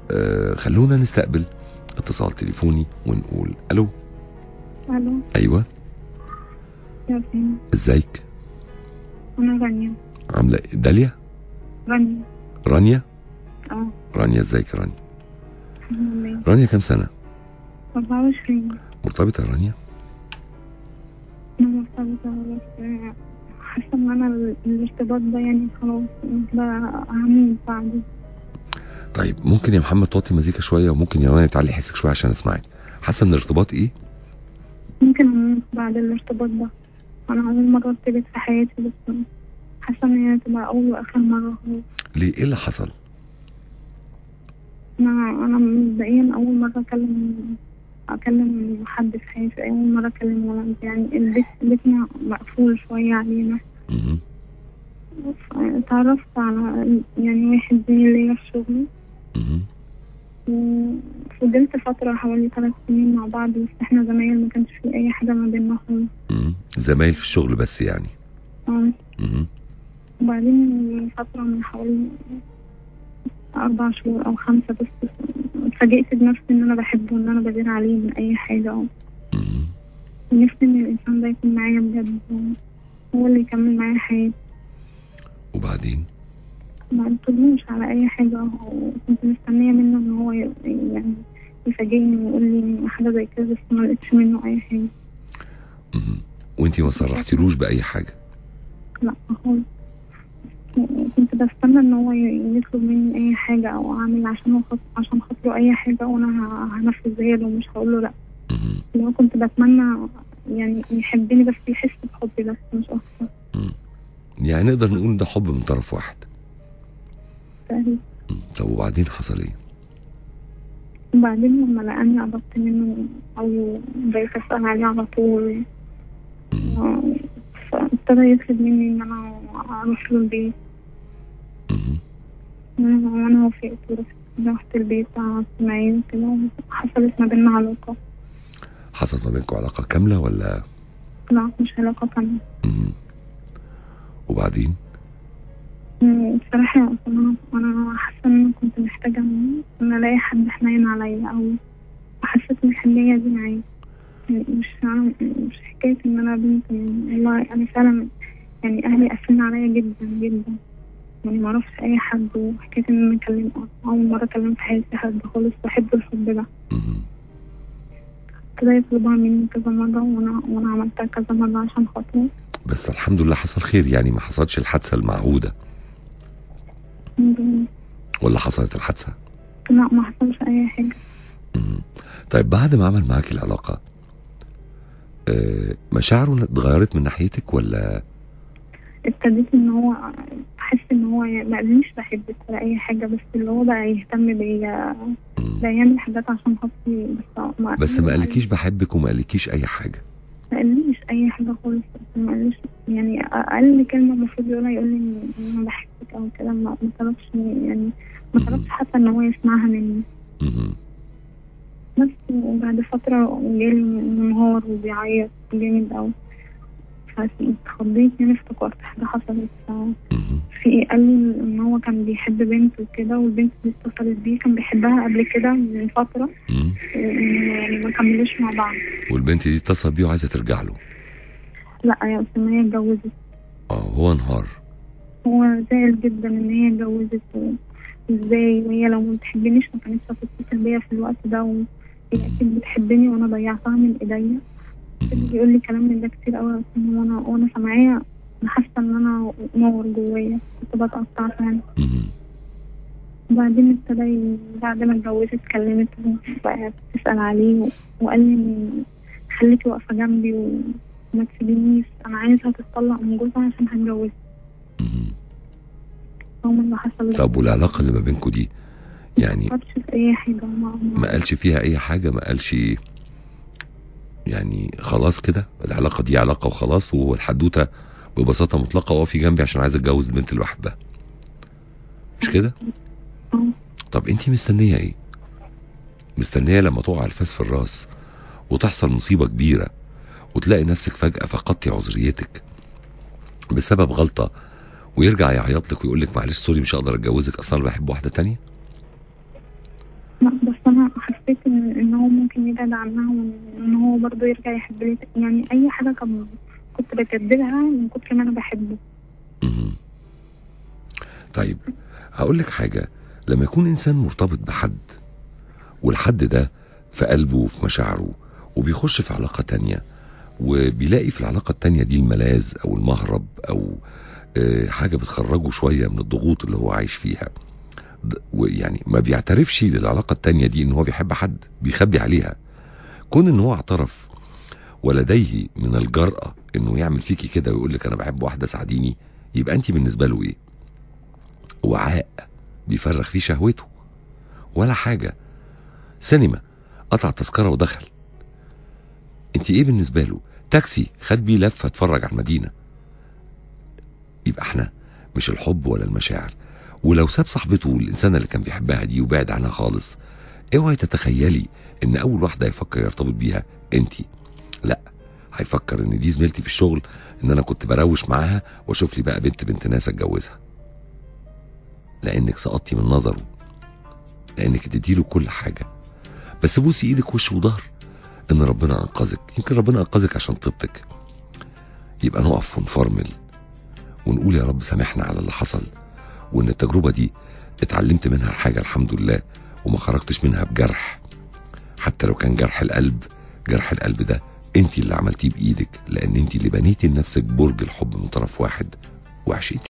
آه خلونا نستقبل اتصال تليفوني ونقول الو الو ايوه يا فين ازيك انا رانيا عامله إيه؟ داليا رانيا رانيا اه رانيا ازيك يا رانيا الحمد لله رانيا كام سنه 24 مرتبطه يا رانيا انا مرتبطة بس حاسة ان انا ال- الارتباط ده يعني خلاص ده اهم بعد طيب ممكن يا محمد توطي مزيكا شويه وممكن يا رانيا تعلي حسك شويه عشان اسمعك حاسه ان الارتباط ايه ممكن اموت بعد الارتباط ده انا اول مرة ارتبط في حياتي بس حاسة ان هي تبقى اول واخر مرة خلاص ليه ايه اللي حصل انا انا مبدئيا اول مرة اكلم اكلم حد في حياتي اول مرة اكلم ولد يعني البيت بيتنا مقفول شوية علينا مهم. اتعرفت على يعني واحد زي ليا في شغلي مهم. وفضلت فترة حوالي ثلاث سنين مع بعض بس احنا زمايل ما كانش في أي حاجة ما بيننا خالص مهم. زمايل في الشغل بس يعني اه. مهم. وبعدين من فترة من حوالي أربع شهور أو خمسة بس اتفاجئت بنفسي إن أنا بحبه وإن أنا بغير عليه من أي حاجة أو مهم. نفسي إن الإنسان ده يكون معايا بجد هو اللي يكمل معايا حياتي وبعدين ما قلتلوش على أي حاجة وكنت مستنية منه إن هو ي- يعني يفاجئني ويقول لي حاجة زي كده بس ما لقيتش منه أي حاجة مهم. وانتي ما صرحتلوش باي حاجه لا خالص كنت بستنى ان هو ي- يطلب مني اي حاجة او اعمل عشان خط... عشان خاطره اي حاجة وانا ه- هنفذها له ومش هقول له لا مهم. اللي هو كنت بتمنى يعني يحبني بس يحس بحبي بس مش اكتر مم. يعني نقدر نقول إن ده حب من طرف واحد تقريبا مم. طب وبعدين حصل ايه وبعدين لما لقاني قربت منه او بقيت اسأل عليه على طول مم. آه، فابتدى يطلب مني ان انا اروح له البيت مهم. وانا وأنا وافقت ورحت- رحت البيت قعدت معاه وكده وحصلت ما بيننا علاقة حصل ما بينكم علاقه كامله ولا لا مش علاقة كاملة مهم. وبعدين مم، بصراحة يا أصلا أنا أنا حاسة إن أنا كنت محتاجة إن إن ألاقي حد حنين عليا أو حسيت الحنية دي معايا يعني مش مش حكاية إن أنا بنت والله أنا فعلا يعني أهلي قافلين عليا جدا جدا يعني ما أعرفش أي حد وحكاية إن أنا أكلم أول مرة أكلم في حياتي حد خالص بحب الحب ده مهم. ابتدى يطلبها مني كذا مرة وأنا وأنا عملتها كذا مرة عشان خاطره بس الحمد لله حصل خير يعني ما حصلش الحادثه المعهوده الحمد لله. ولا حصلت الحادثه لا ما حصلش أي حاجة مم. طيب بعد ما عمل معاك العلاقه آه، مشاعره اتغيرت من ناحيتك ولا ابتديت ان هو احس ان هو ما قاليش بحبك ولا اي حاجه بس اللي هو بقى يهتم بيا مم. بقى يعمل حاجات عشان خاطري بس ما بس ما قالكيش بحبك وما قالكيش اي حاجه ما قاليش اي حاجه خالص بس ما قاليش يعني اقل كلمه المفروض يقولها يقول لي ان انا بحبك او كده ما ما طلبش يعني ما طلبش حتى ان هو يسمعها مني مهم. بس وبعد فتره جالي منهار وبيعيط جامد اوي فاتخضيت يعني افتكرت حاجه حصلت ف- مهم. في قال لي ان هو كان بيحب بنت وكده والبنت دي اتصلت بيه كان بيحبها قبل كده من فتره مم. يعني ما كملوش مع بعض والبنت دي اتصل بيه وعايزه ترجع له لا يا اسامه هي اتجوزت اه هو انهار هو زعل جدا ان هي اتجوزت و- وازاي وهي لو ما بتحبنيش ما كانتش هتتصل بيا في الوقت ده وهي اكيد بتحبني وانا ضيعتها من ايديا مهم. بيقول لي كلام من ده كتير قوي يا اسامه وانا وانا سامعاه انا حاسه ان انا نور جوايا كنت بتقطع فعلا مهم. وبعدين ابتدى ي- بعد ما اتجوزت كلمته بقى تسأل عليه و- وقال لي إن خليكي واقفة جنبي وما تسيبينيش أنا عايزها تتطلق من جوزها عشان هتجوزها مهم. هو اللي حصل ده طب والعلاقه اللي ما بينكم دي يعني ما فكرتش في أي حاجة ما, ما قالش فيها اي حاجه ما قالش يعني خلاص كده العلاقه دي علاقه وخلاص والحدوته ببساطه مطلقه وقفي جنبي عشان عايز اتجوز البنت اللي بحبها مش كده آه. طب انت مستنيه ايه مستنيه لما تقع الفاس في الراس وتحصل مصيبه كبيره وتلاقي نفسك فجاه فقدتي عذريتك بسبب غلطه ويرجع يعيط لك ويقول لك معلش سوري مش هقدر اتجوزك اصلا انا بحب واحده تانية إنه يبعد عنها وإن هو برضه يرجع يحب لي يعني أي حاجة كان كنت بجددها من كتر ما أنا بحبه مهم. طيب هقول لك حاجة لما يكون إنسان مرتبط بحد والحد ده في قلبه وفي مشاعره وبيخش في علاقة تانية وبيلاقي في العلاقة التانية دي الملاذ أو المهرب أو آه، حاجة بتخرجه شوية من الضغوط اللي هو عايش فيها د- ويعني ما بيعترفش للعلاقة التانية دي إن هو بيحب حد بيخبي عليها كون إن هو اعترف ولديه من الجرأة إنه يعمل فيكي كده ويقول لك أنا بحب واحدة ساعديني يبقى أنت بالنسبة له إيه؟ وعاء بيفرغ فيه شهوته ولا حاجة سينما قطع تذكرة ودخل انت ايه بالنسبة له تاكسي خد بيه لفة اتفرج على المدينة يبقى احنا مش الحب ولا المشاعر ولو ساب صاحبته الإنسانة اللي كان بيحبها دي وبعد عنها خالص اوعي تتخيلي ان اول واحدة هيفكر يرتبط بيها انت لا هيفكر ان دي زميلتي في الشغل ان انا كنت بروش معاها واشوف لي بقى بنت بنت ناس اتجوزها لانك سقطتي من نظره لانك اديتيله كل حاجه بس بوسي ايدك وش وظهر ان ربنا انقذك يمكن ربنا انقذك عشان طيبتك يبقى نقف ونفرمل ونقول يا رب سامحنا على اللي حصل وان التجربه دي اتعلمت منها حاجه الحمد لله وما خرجتش منها بجرح حتى لو كان جرح القلب جرح القلب ده انت اللي عملتيه بايدك لان انت اللي بنيتي لنفسك برج الحب من طرف واحد وعشقتي